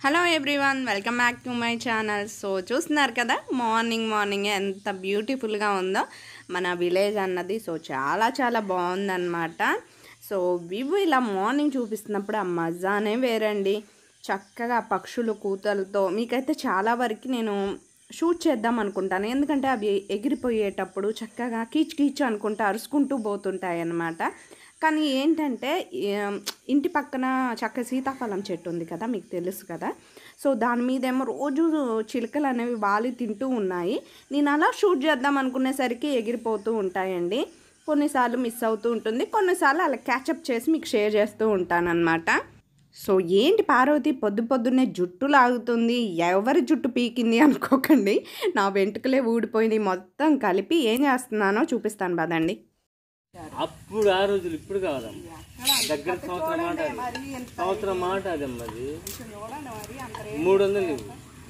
Hello everyone welcome back to my channel so చూస్తున్నారు కదా morning morning ఎంత బ్యూటిఫుల్గా ఉందో మన విలేజ్ అన్నది సో చాలా చాలా బాగుందన్నమాట సో వివ్ ఇలా మార్నింగ్ చూపిస్తున్నప్పుడు ఆ మజానే వేరండి చక్కగా ఆ పక్షులు కూతలతో మీకైతే చాలా వరకు నేను షూట్ చేద్దాం అనుకుంటాను ఎందుకంటే అవి ఎగిరిపోయేటప్పుడు చక్కగా కీచ్ కీచ్ అనుకుంటూ అరుచుకుంటూ పోతుంటాయి అన్నమాట కానీ ఏంటంటే ఏం, ఇంటి పక్కన చక్క సీతాఫలం చెట్టు ఉంది కదా మీకు తెలుసు కదా సో దాని మీదేమో రోజు చిలుకలు అనేవి వాలి తింటూ ఉన్నాయి నేను అలా షూట్ చేద్దాం అనుకునేసరికి ఎగిరిపోతూ ఉంటాయండి కొన్నిసార్లు మిస్ అవుతూ ఉంటుంది కొన్నిసార్లు అలా క్యాచప్ చేసి మీకు షేర్ చేస్తూ ఉంటానన్నమాట సో ఏంటి పార్వతి పొద్దు పొద్దున్నే జుట్టు లాగుతుంది ఎవరి జుట్టు పీకింది అనుకోకండి నా వెంట్రుకలే ఊడిపోయింది మొత్తం కలిపి ఏం చేస్తున్నానో చూపిస్తాను పదండి అప్పుడు ఆ రోజులు ఇప్పుడు కాదమ్మా దగ్గర సంవత్సరం మాట అది సంవత్సరం మాట అదమ్మా అది మూడు వందలు ఇవ్వు.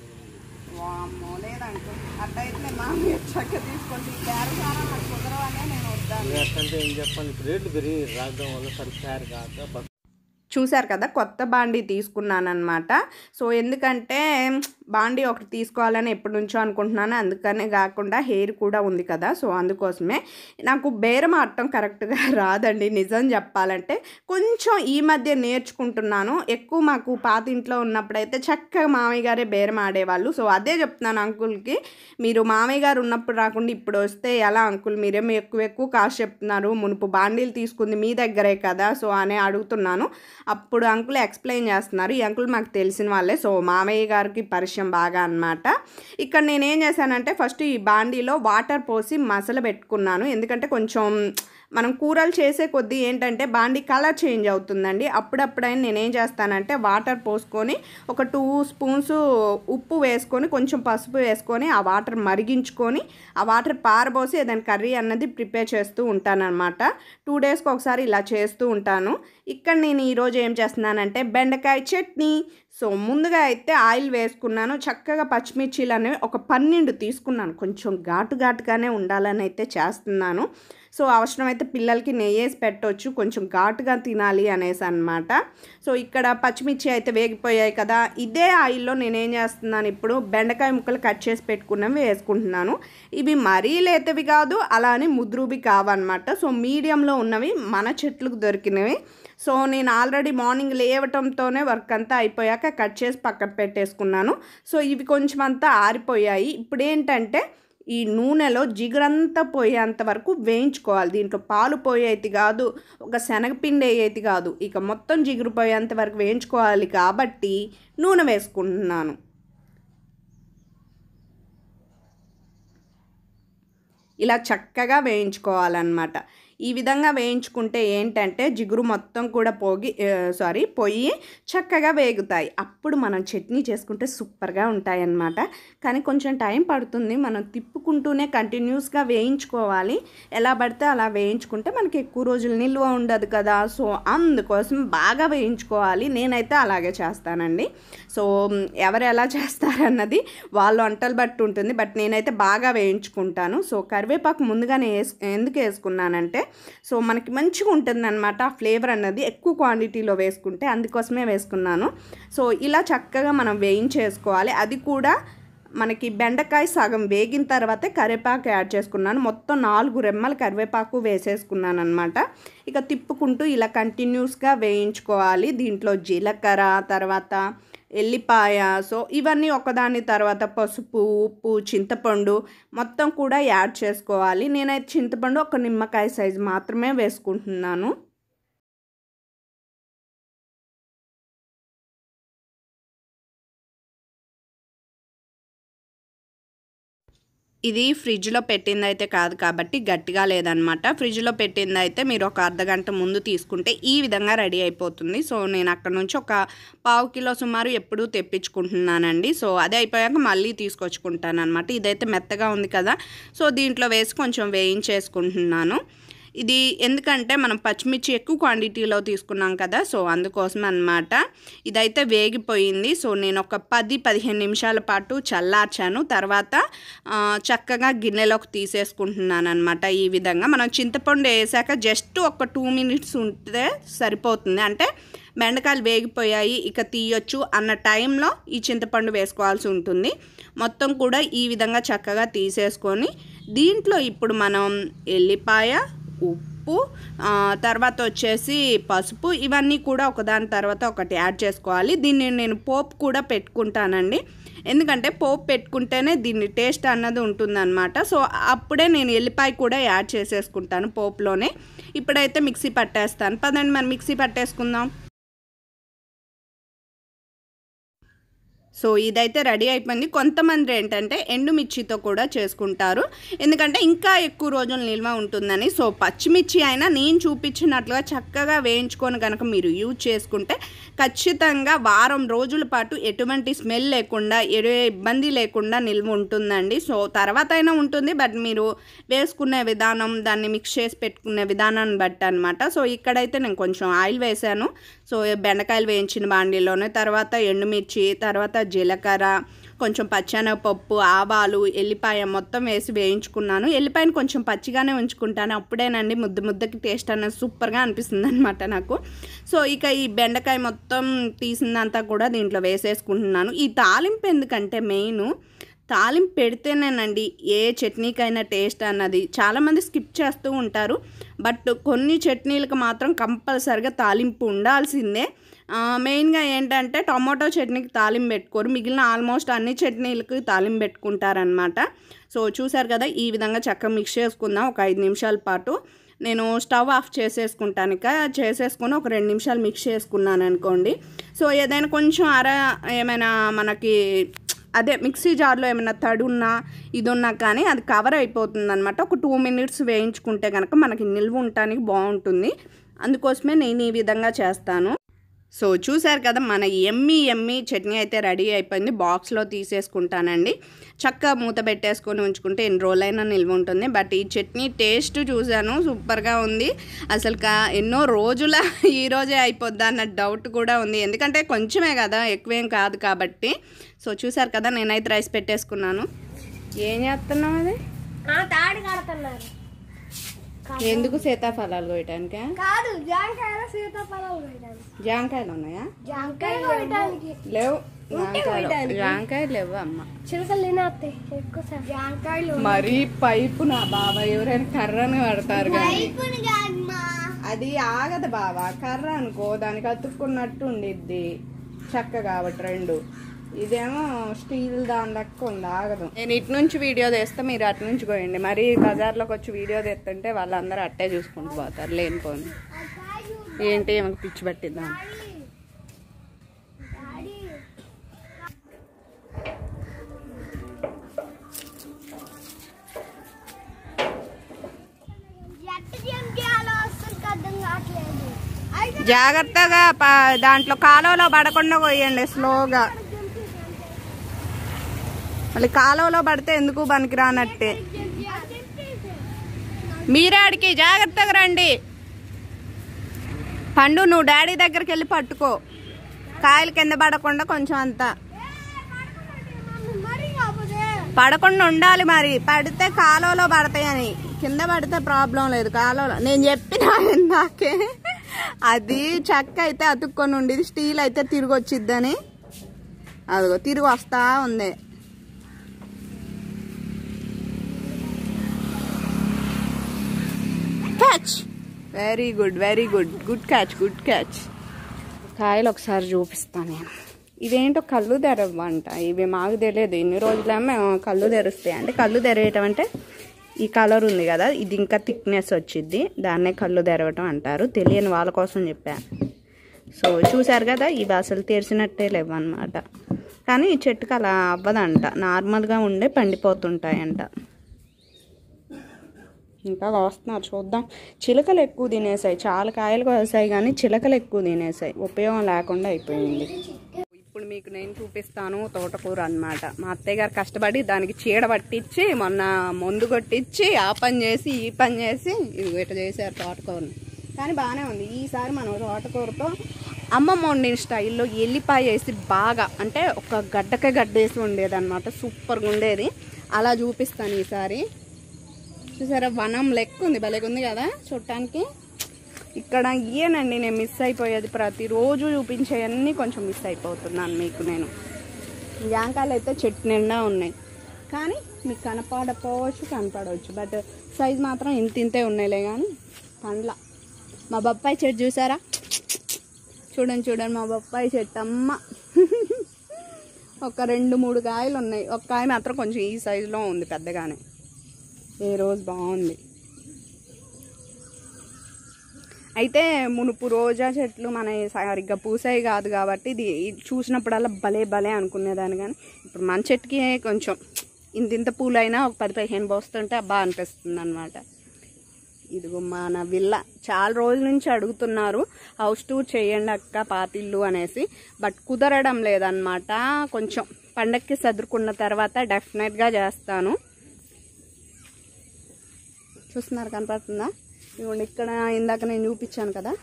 ఇక అట్లంటే ఏం చెప్పాలి ఇప్పుడు రేట్లు పెరిగి రావడం వల్ల సరికారు కాక బస్ చూశారు కదా కొత్త బాండీ తీసుకున్నానమాట సో ఎందుకంటే బాండీ ఒకటి తీసుకోవాలని ఎప్పటి నుంచో అనుకుంటున్నాను అందుకనే కాకుండా హెయిర్ కూడా ఉంది కదా సో అందుకోసమే నాకు బేరం ఆడటం కరెక్ట్గా రాదండి నిజం చెప్పాలంటే కొంచెం ఈ మధ్య నేర్చుకుంటున్నాను ఎక్కువ మాకు పాత ఇంట్లో ఉన్నప్పుడైతే చక్కగా మామయ్య గారే బేరం ఆడేవాళ్ళు సో అదే చెప్తున్నాను అంకుల్కి మీరు మామయ్య గారు ఉన్నప్పుడు రాకుండా ఇప్పుడు వస్తే ఎలా అంకుల్ మీరేమో ఎక్కువ ఎక్కువ కాస్ట్ చెప్తున్నారు మునుపు బాండీలు తీసుకుంది మీ దగ్గరే కదా సో అని అడుగుతున్నాను అప్పుడు అంకుల్ ఎక్స్ప్లెయిన్ చేస్తున్నారు ఈ అంకుల్ మాకు తెలిసిన వాళ్ళే సో మామయ్య గారికి పరిచయం బాగా అన్నమాట ఇక్కడ నేను ఏం చేశానంటే ఫస్ట్ ఈ బాండీలో వాటర్ పోసి మసల పెట్టుకున్నాను ఎందుకంటే కొంచెం మనం కూరలు చేసే కొద్దీ ఏంటంటే బాండీ కలర్ చేంజ్ అవుతుందండి అప్పుడప్పుడైనా నేనేం చేస్తానంటే వాటర్ పోసుకొని ఒక టూ స్పూన్స్ ఉప్పు వేసుకొని కొంచెం పసుపు వేసుకొని ఆ వాటర్ మరిగించుకొని ఆ వాటర్ పారబోసి ఏదైనా కర్రీ అన్నది ప్రిపేర్ చేస్తూ ఉంటానన్నమాట టూ డేస్కి ఒకసారి ఇలా చేస్తూ ఉంటాను ఇక్కడ నేను ఈరోజు ఏం చేస్తున్నానంటే బెండకాయ చట్నీ సో ముందుగా అయితే ఆయిల్ వేసుకున్నాను చక్కగా పచ్చిమిర్చీలు అనేవి ఒక పన్నెండు తీసుకున్నాను కొంచెం ఘాటు ఘాటుగానే ఉండాలని అయితే చేస్తున్నాను సో అవసరమైతే పిల్లలకి నెయ్యి వేసి పెట్టవచ్చు కొంచెం ఘాటుగా తినాలి అనేసి అనమాట సో ఇక్కడ పచ్చిమిర్చి అయితే వేగిపోయాయి కదా ఇదే ఆయిల్లో నేనేం చేస్తున్నాను ఇప్పుడు బెండకాయ ముక్కలు కట్ చేసి పెట్టుకున్నవి వేసుకుంటున్నాను ఇవి మరీ లేతవి కాదు అలా అని ముద్రువి కావన్నమాట సో మీడియంలో ఉన్నవి మన చెట్లకు దొరికినవి సో నేను ఆల్రెడీ మార్నింగ్ లేవటంతోనే వర్క్ అంతా అయిపోయాక కట్ చేసి పక్కన పెట్టేసుకున్నాను సో ఇవి కొంచెం అంతా ఆరిపోయాయి ఇప్పుడు ఏంటంటే ఈ నూనెలో జిగురంతా పోయేంత వరకు వేయించుకోవాలి దీంట్లో పాలు పోయేది కాదు ఒక శనగపిండి వేయేది కాదు ఇక మొత్తం జిగురు పోయేంత వరకు వేయించుకోవాలి కాబట్టి నూనె వేసుకుంటున్నాను ఇలా చక్కగా వేయించుకోవాలన్నమాట ఈ విధంగా వేయించుకుంటే ఏంటంటే జిగురు మొత్తం కూడా పోగి సారీ పొయ్యి చక్కగా వేగుతాయి అప్పుడు మనం చట్నీ చేసుకుంటే సూపర్గా ఉంటాయి అన్నమాట కానీ కొంచెం టైం పడుతుంది మనం తిప్పుకుంటూనే కంటిన్యూస్గా వేయించుకోవాలి ఎలా పడితే అలా వేయించుకుంటే మనకి ఎక్కువ రోజులు నిల్వ ఉండదు కదా సో అందుకోసం బాగా వేయించుకోవాలి నేనైతే అలాగే చేస్తానండి సో మ్, ఎవరు ఎలా చేస్తారన్నది వాళ్ళ వంటలు బట్టి ఉంటుంది బట్ నేనైతే బాగా వేయించుకుంటాను సో కరివేపాకు ముందుగానే వేసు ఎందుకు వేసుకున్నానంటే సో మనకి మంచిగా ఉంటుంది అనమాట ఫ్లేవర్ అన్నది ఎక్కువ క్వాంటిటీలో వేసుకుంటే అందుకోసమే వేసుకున్నాను సో ఇలా చక్కగా మనం వేయించేసుకోవాలి అది కూడా మనకి బెండకాయ సగం వేగిన తర్వాతే కరివేపాకు యాడ్ చేసుకున్నాను మొత్తం నాలుగు రెమ్మల కరివేపాకు వేసేసుకున్నాను అనమాట ఇక తిప్పుకుంటూ ఇలా కంటిన్యూస్గా వేయించుకోవాలి దీంట్లో జీలకర్ర తర్వాత ఎల్లిపాయ సో ఇవన్నీ ఒకదాని తర్వాత పసుపు ఉప్పు చింతపండు మొత్తం కూడా యాడ్ చేసుకోవాలి నేనైతే చింతపండు ఒక నిమ్మకాయ సైజు మాత్రమే వేసుకుంటున్నాను ఇది ఫ్రిడ్జ్లో పెట్టింది అయితే కాదు కాబట్టి గట్టిగా లేదనమాట ఫ్రిడ్జ్లో పెట్టింది అయితే మీరు ఒక అర్ధ గంట ముందు తీసుకుంటే ఈ విధంగా రెడీ అయిపోతుంది సో నేను అక్కడ నుంచి ఒక పావు కిలో సుమారు ఎప్పుడూ తెప్పించుకుంటున్నానండి సో అదే అయిపోయాక మళ్ళీ తీసుకొచ్చుకుంటాను అనమాట ఇదైతే మెత్తగా ఉంది కదా సో దీంట్లో వేసి కొంచెం వేయించేసుకుంటున్నాను ఇది ఎందుకంటే మనం పచ్చిమిర్చి ఎక్కువ క్వాంటిటీలో తీసుకున్నాం కదా సో అందుకోసం అన్నమాట ఇదైతే వేగిపోయింది సో నేను ఒక పది పదిహేను నిమిషాల పాటు చల్లార్చాను తర్వాత ఆ, చక్కగా గిన్నెలోకి తీసేసుకుంటున్నాను అనమాట ఈ విధంగా మనం చింతపండు వేసాక జస్ట్ ఒక టూ మినిట్స్ ఉంటే సరిపోతుంది అంటే బెండకాయలు వేగిపోయాయి ఇక తీయొచ్చు అన్న టైంలో ఈ చింతపండు వేసుకోవాల్సి ఉంటుంది మొత్తం కూడా ఈ విధంగా చక్కగా తీసేసుకొని దీంట్లో ఇప్పుడు మనం ఎల్లిపాయ ఉప్పు ఆ, తర్వాత వచ్చేసి పసుపు ఇవన్నీ కూడా ఒకదాని తర్వాత ఒకటి యాడ్ చేసుకోవాలి దీన్ని నేను పోపు కూడా పెట్టుకుంటానండి ఎందుకంటే పోపు పెట్టుకుంటేనే దీన్ని టేస్ట్ అన్నది ఉంటుందన్నమాట సో అప్పుడే నేను ఎల్లిపాయ కూడా యాడ్ చేసేసుకుంటాను పోపులోనే ఇప్పుడైతే మిక్సీ పట్టేస్తాను పదండి మరి మిక్సీ పట్టేసుకుందాం సో ఇదైతే రెడీ అయిపోయింది కొంతమంది ఏంటంటే ఎండుమిర్చితో కూడా చేసుకుంటారు ఎందుకంటే ఇంకా ఎక్కువ రోజులు నిల్వ ఉంటుందని సో పచ్చిమిర్చి అయినా నేను చూపించినట్లుగా చక్కగా వేయించుకొని కనుక మీరు యూజ్ చేసుకుంటే ఖచ్చితంగా వారం రోజుల పాటు ఎటువంటి స్మెల్ లేకుండా ఏ ఇబ్బంది లేకుండా నిల్వ ఉంటుందండి సో తర్వాత అయినా ఉంటుంది బట్ మీరు వేసుకునే విధానం దాన్ని మిక్స్ చేసి పెట్టుకునే విధానాన్ని బట్టి అనమాట సో ఇక్కడైతే నేను కొంచెం ఆయిల్ వేసాను సో బెండకాయలు వేయించిన బాండీలోనే తర్వాత ఎండుమిర్చి తర్వాత జీలకర్ర కొంచెం పచ్చెనగపప్పు ఆవాలు ఎల్లిపాయ మొత్తం వేసి వేయించుకున్నాను ఎల్లిపాయను కొంచెం పచ్చిగానే ఉంచుకుంటాను అప్పుడేనండి ముద్ద ముద్దకి టేస్ట్ అనేది సూపర్గా అనిపిస్తుంది అనమాట నాకు సో ఇక ఈ బెండకాయ మొత్తం తీసిందంతా కూడా దీంట్లో వేసేసుకుంటున్నాను ఈ తాలింపు ఎందుకంటే మెయిన్ తాలింపు పెడితేనేనండి ఏ చట్నీకైనా టేస్ట్ అన్నది చాలామంది స్కిప్ చేస్తూ ఉంటారు బట్ కొన్ని చట్నీలకు మాత్రం కంపల్సరిగా తాలింపు ఉండాల్సిందే ఆ, మెయిన్గా ఏంటంటే టమాటో చట్నీకి తాలింపు పెట్టుకోరు మిగిలిన ఆల్మోస్ట్ అన్ని చట్నీలకు తాలింపు పెట్టుకుంటారనమాట సో చూసారు కదా ఈ విధంగా చక్కగా మిక్స్ చేసుకుందాం ఒక ఐదు నిమిషాల పాటు నేను స్టవ్ ఆఫ్ చేసేసుకుంటాను ఇక చేసేసుకొని ఒక రెండు నిమిషాలు మిక్స్ చేసుకున్నాను అనుకోండి సో ఏదైనా కొంచెం అర ఏమైనా మనకి అదే మిక్సీ జార్లో ఏమైనా తడి ఉన్నా ఇది ఉన్నా కానీ అది కవర్ అయిపోతుంది అనమాట ఒక టూ మినిట్స్ వేయించుకుంటే కనుక మనకి నిల్వ ఉండటానికి బాగుంటుంది అందుకోసమే నేను ఈ విధంగా చేస్తాను సో చూశారు కదా మన ఎమ్మి ఎమ్మి చట్నీ అయితే రెడీ అయిపోయింది బాక్స్లో తీసేసుకుంటానండి చక్కగా మూత పెట్టేసుకొని ఉంచుకుంటే ఎన్ని రోజులైనా నిల్వ ఉంటుంది బట్ ఈ చట్నీ టేస్ట్ చూశాను సూపర్గా ఉంది అసలు కా ఎన్నో రోజుల ఈ రోజే అయిపోద్దా అన్న డౌట్ కూడా ఉంది ఎందుకంటే కొంచెమే కదా ఎక్కువేం కాదు కాబట్టి సో చూశారు కదా నేనైతే రైస్ పెట్టేసుకున్నాను ఏం చేస్తున్నావు అది తాడు కడుతున్నారు ఎందుకు సీతాఫలాలు కోయటానికా కాదు జాంకాయలు సీతాఫలాలు వేయడానికి జాంకాయలు ఉన్నాయా జాంకాయలు వేయడానికి లేవు జాంకాయలు జాంకాయలు లేవు అమ్మ చిలకలు తినేస్తాయి ఎక్కువ జాంకాయలు మరీ పైపు నా బాబా ఎవరైనా కర్రని పడతారు కానీ అది ఆగదు బాబా కర్ర అనుకో దానికి అతుక్కున్నట్టు ఉండిద్ది చక్క కాబట్టి రెండు ఇదేమో స్టీల్ దాని లెక్క ఉంది ఆగదు నేను ఇటు నుంచి వీడియో తీస్తే మీరు అటు నుంచి పోయండి మరి బజార్లోకి వచ్చి వీడియో తీస్తుంటే వాళ్ళందరూ అట్టే చూసుకుంటూ పోతారు లేనిపోని ఏంటి ఏమో పిచ్చి పట్టిద్దాం జాగ్రత్తగా ప- దాంట్లో కాలువలో పడకుండా పోయండి స్లోగా మళ్ళీ కాలువలో పడితే ఎందుకు పనికిరానట్టే మీరాడికి జాగ్రత్తగా రండి పండు నువ్వు డాడీ దగ్గరికి వెళ్ళి పట్టుకో కాయలు కింద పడకుండా కొంచెం అంతా పడకుండా ఉండాలి మరి పడితే కాలువలో పడతాయని కింద పడితే ప్రాబ్లం లేదు కాలువలో నేను చెప్పిన ఇందాకే అది చెక్క అయితే అతుక్కొని ఉండేది స్టీల్ అయితే తిరిగి వచ్చిద్దని అదిగో తిరిగి వస్తా ఉంది catch very good very good good catch good catch కాయలు ఒకసారి చూపిస్తాను నేను ఇదేంటో కళ్ళు తెరవంట ఇవి మాకు తెలియదు ఇన్ని రోజులేమో కళ్ళు తెరుస్తాయి అంటే కళ్ళు తెరవటం అంటే ఈ కలర్ ఉంది కదా ఇది ఇంకా థిక్నెస్ వచ్చింది దాన్నే కళ్ళు తెరవటం అంటారు తెలియని వాళ్ళ కోసం చెప్పా సో చూశారు కదా ఇవి అసలు తెరిచినట్టే లేవు అనమాట కానీ ఈ చెట్టుకు అలా అవ్వదంట నార్మల్గా ఉండే పండిపోతుంటాయంట ఇంకా వస్తున్నారు చూద్దాం చిలకలు ఎక్కువ తినేసాయి చాలా కాయలు కోసాయి కానీ చిలకలు ఎక్కువ తినేసాయి ఉపయోగం లేకుండా అయిపోయింది ఇప్పుడు మీకు నేను చూపిస్తాను తోటకూర అన్నమాట మా అత్తయ్య గారు కష్టపడి దానికి చీడ పట్టించి మొన్న మందు కొట్టించి ఆ పని చేసి ఈ పని చేసి ఇది ఇట్లా చేశారు తోటకూరని కానీ బాగానే ఉంది ఈసారి మనం తోటకూరతో అమ్మమ్మ వండిన స్టైల్లో ఎల్లిపాయ వేసి బాగా అంటే ఒక గడ్డకే గడ్డ వేసి ఉండేది అనమాట సూపర్గా ఉండేది అలా చూపిస్తాను ఈసారి చూసారా వనం లెక్క ఉంది భలేగా ఉంది కదా చూడటానికి ఇక్కడ ఇయ్యనండి నేను మిస్ అయిపోయేది ప్రతిరోజు చూపించేవన్నీ కొంచెం మిస్ అయిపోతున్నాను మీకు నేను జాంకాయలు అయితే చెట్టు నిండా ఉన్నాయి కానీ మీకు కనపడకపోవచ్చు కనపడవచ్చు బట్ సైజ్ మాత్రం ఇంత ఇంతే ఉన్నాయిలే కానీ పండ్ల మా బొప్పాయి చెట్టు చూసారా చూడండి చూడండి మా బొప్పాయి చెట్టు అమ్మ ఒక రెండు మూడు కాయలు ఉన్నాయి ఒక కాయ మాత్రం కొంచెం ఈ సైజులో ఉంది పెద్దగానే ఏ రోజు బాగుంది అయితే మునుపు రోజా చెట్లు మన సరిగ్గా పూసాయి కాదు కాబట్టి ఇది ఇది చూసినప్పుడల్లా భలే భలే అనుకునేదాన్ని కానీ ఇప్పుడు మన చెట్టుకి కొంచెం ఇంత ఇంత పూలైనా ఒక పది పదిహేను పోస్తుంటే బాగా అనిపిస్తుంది అనమాట ఇదిగో మన విల్ల చాలా రోజుల నుంచి అడుగుతున్నారు హౌస్ టూర్ చేయండి అక్క పాతిల్లు అనేసి బట్ కుదరడం లేదనమాట కొంచెం పండక్కి సదురుకున్న తర్వాత డెఫినెట్గా చేస్తాను చూస్తున్నారు కనపడుతుందా ఇదిగోండి ఇక్కడ ఇందాక నేను చూపించాను కదా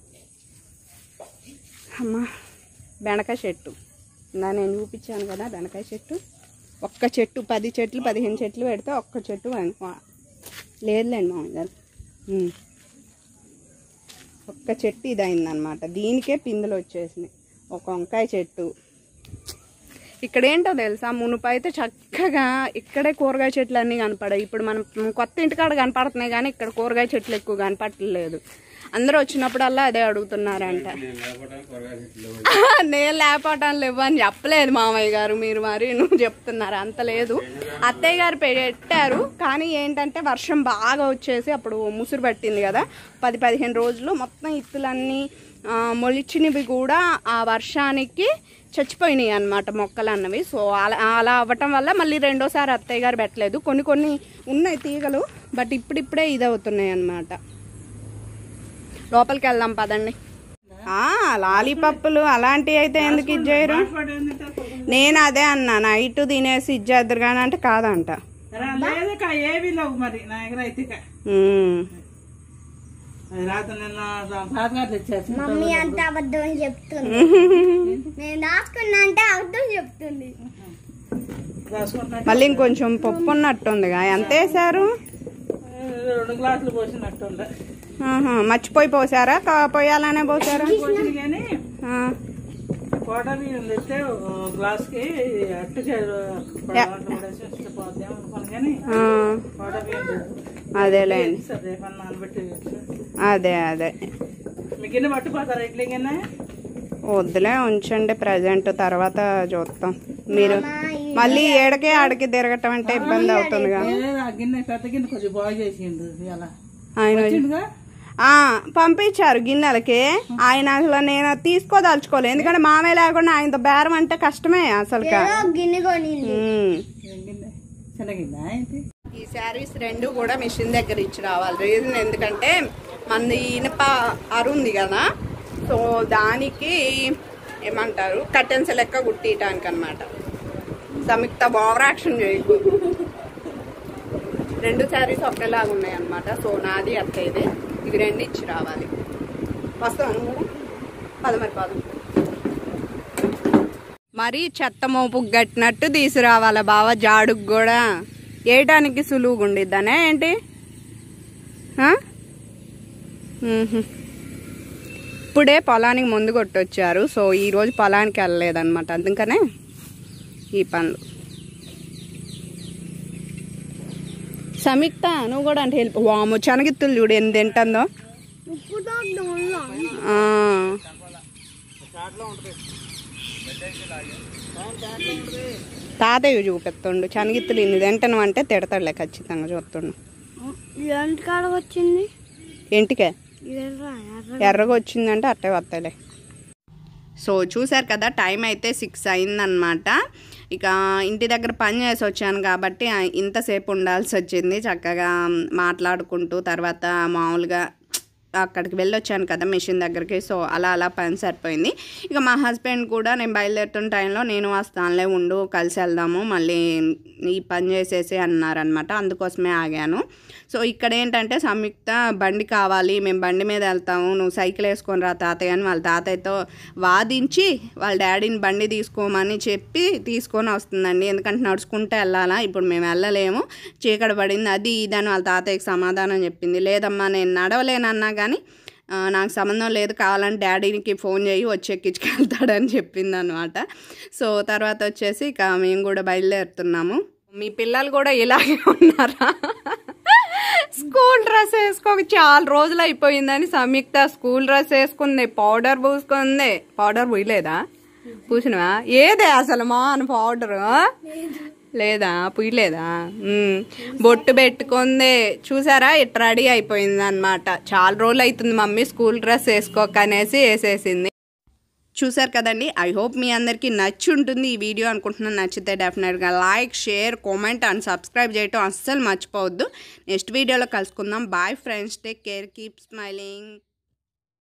అమ్మా బెండకాయ చెట్టు ఇందా నేను చూపించాను కదా బెండకాయ చెట్టు ఒక్క చెట్టు పది చెట్లు పదిహేను చెట్లు పెడితే ఒక్క చెట్టు వా- లేదులేండి మామయ్య గారు ఉమ్. ఒక్క చెట్టు ఇది అయిందనమాట దీనికే పిందులు వచ్చేసినాయి ఒక వంకాయ చెట్టు ఇక్కడ ఏంటో తెలుసా మునుపు అయితే చక్కగా ఇక్కడే కూరగాయ చెట్లు అన్నీ కనపడాయి ఇప్పుడు మనం కొత్త ఇంటికాడ కనపడుతున్నాయి కానీ ఇక్కడ కూరగాయ చెట్లు ఎక్కువ కనపడలేదు అందరూ వచ్చినప్పుడల్లా అదే అడుగుతున్నారంట నేను లేకపోవటం లేవు అని చెప్పలేదు మామయ్య గారు మీరు మరి నువ్వు చెప్తున్నారు అంత లేదు అత్తయ్య గారు పెట్టారు కానీ ఏంటంటే వర్షం బాగా వచ్చేసి అప్పుడు ముసురు పట్టింది కదా పది పదిహేను రోజులు మొత్తం ఇత్తులన్నీ ఆ, మొలిచినవి కూడా ఆ వర్షానికి చచ్చిపోయినాయి అన్నమాట మొక్కలు అన్నవి సో అలా అలా అవ్వటం వల్ల మళ్ళీ రెండోసారి అత్తయ్య గారు పెట్టలేదు కొన్ని కొన్ని ఉన్నాయి తీగలు బట్ ఇప్పుడిప్పుడే ఇది అవుతున్నాయి అన్నమాట లోపలికి వెళ్దాం పదండి ఆ, లాలీపప్పులు అలాంటివి అయితే ఎందుకు ఇచ్చేయరు నేను అదే అన్నా నైట్ తినేసి ఇచ్చేద్దరు కానీ అంటే కాదంట లేదు కా ఏమీ లేవు మరి నా దగ్గర అయితే కా. ఉమ్. అది రాత్రి నిన్న తాతగారు తెచ్చారు మమ్మీ అంత అబద్ధం అని చెప్తుంది నేను దాచుకున్నా అంటే అబద్ధం చెప్తుంది రాసుకుంటా మళ్ళీ ఇంకొంచెం పప్పు ఉన్నట్టుందిగా ఎంత వేసారు రెండు గ్లాసులు పోసినట్టుండే ఆహా, మర్చిపోయి పోసారా కా- పోయాలనే పోసారా పోసింది కానీ ఆ, కోట బియ్యం తెస్తే ఓ గ్లాస్కి అట్టు చేరు పోద్దాం అనుకోను కానీ ఆ, కోట బియ్యం లేదు. అదేలేండి సరే రేపన్నా నానబెట్టి అదే అదే మీకు ఎన్ని పట్టుకోతారా ఇడ్లీ గిన్నె వద్దులే ఉంచండి ప్రజెంట్ తర్వాత చూస్తాం మీరు మళ్ళీ ఏడకే ఆడికి తిరగటం అంటే ఇబ్బంది అవుతుందిగా ఏ, ఆ గిన్నె పెద్ద గిన్నె కొంచెం బాగా చేసిండు ఇలా ఆయన వచ్చిండుగా ఆ, పంపించారు గిన్నెలకి ఆయన అసలు నేను తీసుకోదలుచుకోలేదు ఎందుకంటే మామయ్య లేకుండా ఆయనతో బేరం అంటే కష్టమే అసలు గిన్నె కొని ఏం గిన్నె చిన్న గిన్నె ఏంటి ఈ శారీస్ రెండు కూడా మిషన్ దగ్గర ఇచ్చి రావాలి రీజన్ ఎందుకంటే మనది ఇనుప అరు ఉంది కదా సో దానికి ఏమంటారు కర్టెన్స్ లెక్క కుట్టియటానికి అనమాట సంయుక్త ఓవర్ యాక్షన్ చేయకు రెండు శారీస్ ఒకేలాగా ఉన్నాయి అనమాట సో నాది అత్తయ్యది ఇవి రెండు ఇచ్చి రావాలి వస్తాను కూడా పదమరి పదం మరి చెత్త మోపు గట్టినట్టు తీసుకురావాలా బావ జాడుకు కూడా వేయటానికి సులువుగా ఉండిద్దనే ఏంటి ఆ? మ్మ్హ్. ఇప్పుడే పొలానికి ముందు కొట్టొచ్చారు సో ఈ రోజు పొలానికి వెళ్ళలేదన్నమాట అందుకనే ఈ పనులు సమీక్త నువ్వు కూడా అంటే హెల్ప్ వాము శనగిత్తులు చూడు ఎంత తింటుందో ఉప్పుతో ఆ. తాతయ్య చూపిస్తుండు శనగిత్తులు ఇన్ని తింటాను అంటే తిడతాడులే ఖచ్చితంగా చూస్తుండు ఎంత కాడకు వచ్చింది ఇంటికే ఎర్ర ఎర్ర ఎర్రగా వచ్చిందంటే అట్టే వస్తాయిలే సో చూసారు కదా టైం అయితే సిక్స్ అయిందనమాట ఇక ఇంటి దగ్గర పని చేసి వచ్చాను కాబట్టి ఆ, ఇంతసేపు ఉండాల్సి వచ్చింది చక్కగా మాట్లాడుకుంటూ తర్వాత మామూలుగా అక్కడికి వెళ్ళొచ్చాను కదా మిషన్ దగ్గరికి సో అలా అలా పని సరిపోయింది ఇక మా హస్బెండ్ కూడా నేను బయలుదేరుతున్న టైంలో నేను వస్తానులే ఉండు కలిసి వెళ్దాము మళ్ళీ ఈ పని చేసేసి అన్నారనమాట అందుకోసమే ఆగాను సో ఇక్కడ ఏంటంటే సంయుక్త బండి కావాలి మేము బండి మీద వెళ్తాము నువ్వు సైకిల్ వేసుకొని రా తాతయ్య అని వాళ్ళ తాతయ్యతో వాదించి వాళ్ళ డాడీని బండి తీసుకోమని చెప్పి తీసుకొని వస్తుందండి ఎందుకంటే నడుచుకుంటూ వెళ్ళాలా ఇప్పుడు మేము వెళ్ళలేము చీకటి పడింది అది ఇది అని వాళ్ళ తాతయ్యకి సమాధానం చెప్పింది లేదమ్మా నేను నడవలేనన్నా కానీ ఆ, నాకు సంబంధం లేదు కావాలంటే డాడీకి ఫోన్ చేయి వచ్చి ఎక్కించుకెళ్తాడని చెప్పింది అనమాట సో తర్వాత వచ్చేసి ఇక మేము కూడా బయలుదేరుతున్నాము మీ పిల్లలు కూడా ఇలాగే ఉన్నారా స్కూల్ డ్రెస్ వేసుకోక చాలా రోజులు అయిపోయిందని సంయుక్త స్కూల్ డ్రెస్ వేసుకుంది పౌడర్ పూసుకుంది పౌడర్ పూయలేదా పూసినవా ఏదే అసలు మా అని పౌడర్ లేదా పూయలేదా ఉమ్. బొట్టు పెట్టుకుంది చూసారా ఇట్ రెడీ అయిపోయింది అనమాట చాలా రోజులు అవుతుంది మమ్మీ స్కూల్ డ్రెస్ వేసుకోక అనేసి వేసేసింది చూసారు కదండి ఐ హోప్ మీ అందరికీ నచ్చి ఉంటుంది ఈ వీడియో అనుకుంటున్నాను నచ్చితే డెఫినెట్గా like share comment and subscribe చేయటం అస్సలు మర్చిపోవద్దు నెక్స్ట్ వీడియోలో కలుసుకుందాం bye friends take care keep smiling